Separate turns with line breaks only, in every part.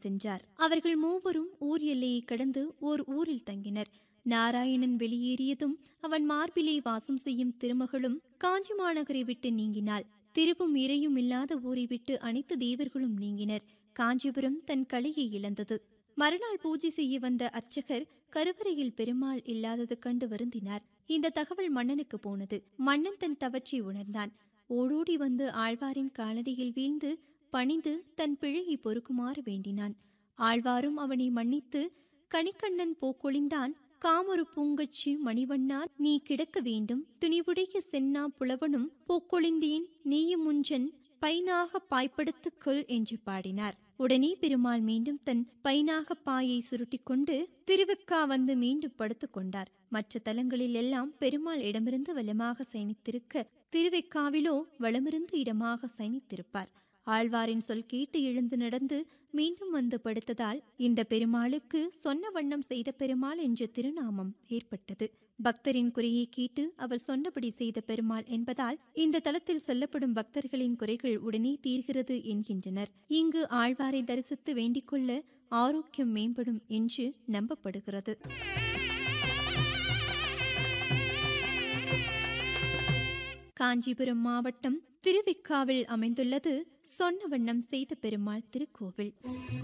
சென்றார் அவர்கள் மூவரும் ஊர் எல்லையை கடந்து ஓர் ஊரில் தங்கினர் நாராயணன் வெளியேறியதும் அவன் மார்பிலே வாசம் செய்யும் திருமகளும் காஞ்சி மாநகரை விட்டு நீங்கினாள் திருவும் இறையும் இல்லாத ஊரை விட்டு அனைத்து தேவர்களும் நீங்கினர் காஞ்சிபுரம் தன் கலையை இழந்தது மறுநாள் பூஜை செய்ய வந்த அர்ச்சகர் கருவறையில் பெருமாள் இல்லாதது கண்டு வருந்தினார் இந்த தகவல் மன்னனுக்கு போனது மன்னன் தன் தவற்றை உணர்ந்தான் ஓடோடி வந்து ஆழ்வாரின் காலடியில் வீழ்ந்து பணிந்து தன் பிழையை பொறுக்குமாறு வேண்டினான் ஆழ்வாரும் அவனை மன்னித்து கணிக்கண்ணன் போக்கொழிந்தான் காமொரு பூங்கச்சி மணிவண்ணா நீ கிடக்க வேண்டும் துணிவுடைய சென்னா புலவனும் போக்கொழிந்தேன் நீயும் முஞ்சன் பைனாக பாய்ப்படுத்துக் கொள் என்று பாடினார் உடனே பெருமாள் மீண்டும் தன் பைனாக பாயை சுருட்டிக் கொண்டு திருவிக்கா வந்து மீண்டும் படுத்துக் கொண்டார் மற்ற தலங்களில் எல்லாம் பெருமாள் இடமிருந்து வலமாக சயனித்திருக்க திருவெக்காவிலோ வளமிருந்து இடமாக சயனித்திருப்பார் ஆழ்வாரின் சொல் கேட்டு எழுந்து நடந்து மீண்டும் வந்து படுத்ததால் இந்த பெருமாளுக்கு சொன்ன வண்ணம் செய்த பெருமாள் என்ற திருநாமம் ஏற்பட்டது பக்தரின் குறையை கேட்டு அவர் சொன்னபடி செய்த பெருமாள் என்பதால் இந்த தலத்தில் சொல்லப்படும் பக்தர்களின் குறைகள் உடனே தீர்கிறது என்கின்றனர் இங்கு ஆழ்வாரை தரிசித்து வேண்டிக் கொள்ள ஆரோக்கியம் மேம்படும் என்று நம்பப்படுகிறது காஞ்சிபுரம் மாவட்டம் திருவிக்காவில் அமைந்துள்ளது சொன்ன வண்ணம் செய்த பெருமாள் திருக்கோவில்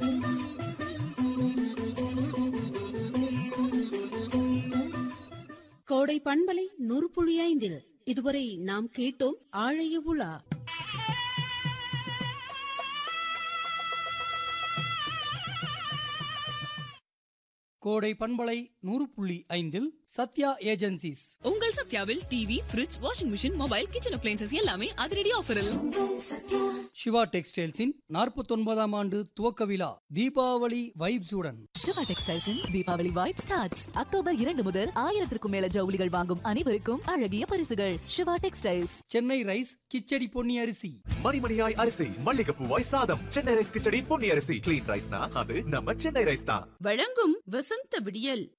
கோடை பண்பலை நூறு புள்ளி ஐந்தில் இதுவரை நாம் கேட்டோம் ஆழைய உலா
கோடை பண்பலை நூறு புள்ளி ஐந்தில் சத்யா ஏஜென்சிஸ்
உங்கள் சத்யாவில் TV fridge washing machine mobile kitchen appliances எல்லாமே அதிரடி ஆஃபரில்
சிவா டெக்ஸ்டைல்ஸின் நாற்பத்தொன்பதாம் ஆண்டு துவக்க விழா தீபாவளி வைப்ஸுடன்
சிவா டெக்ஸ்டைல்ஸின் தீபாவளி வைப் ஸ்டார்ட்ஸ் அக்டோபர் இரண்டு முதல் ஆயிரத்திற்கும் மேல ஜவுளிகள் வாங்கும் அனைவருக்கும் அழகிய பரிசுகள் சிவா டெக்ஸ்டைல்ஸ்
சென்னை ரைஸ் கிச்சடி பொன்னி அரிசி
மணிமணியாய் அரிசி மல்லிகைப்பூவாய் சாதம் சென்னை ரைஸ் கிச்சடி பொன்னி அரிசி கிளீன் ரைஸ்னா அது நம்ம சென்னை ரைஸ் தான்
வழங்கும் வசந்த விடியல்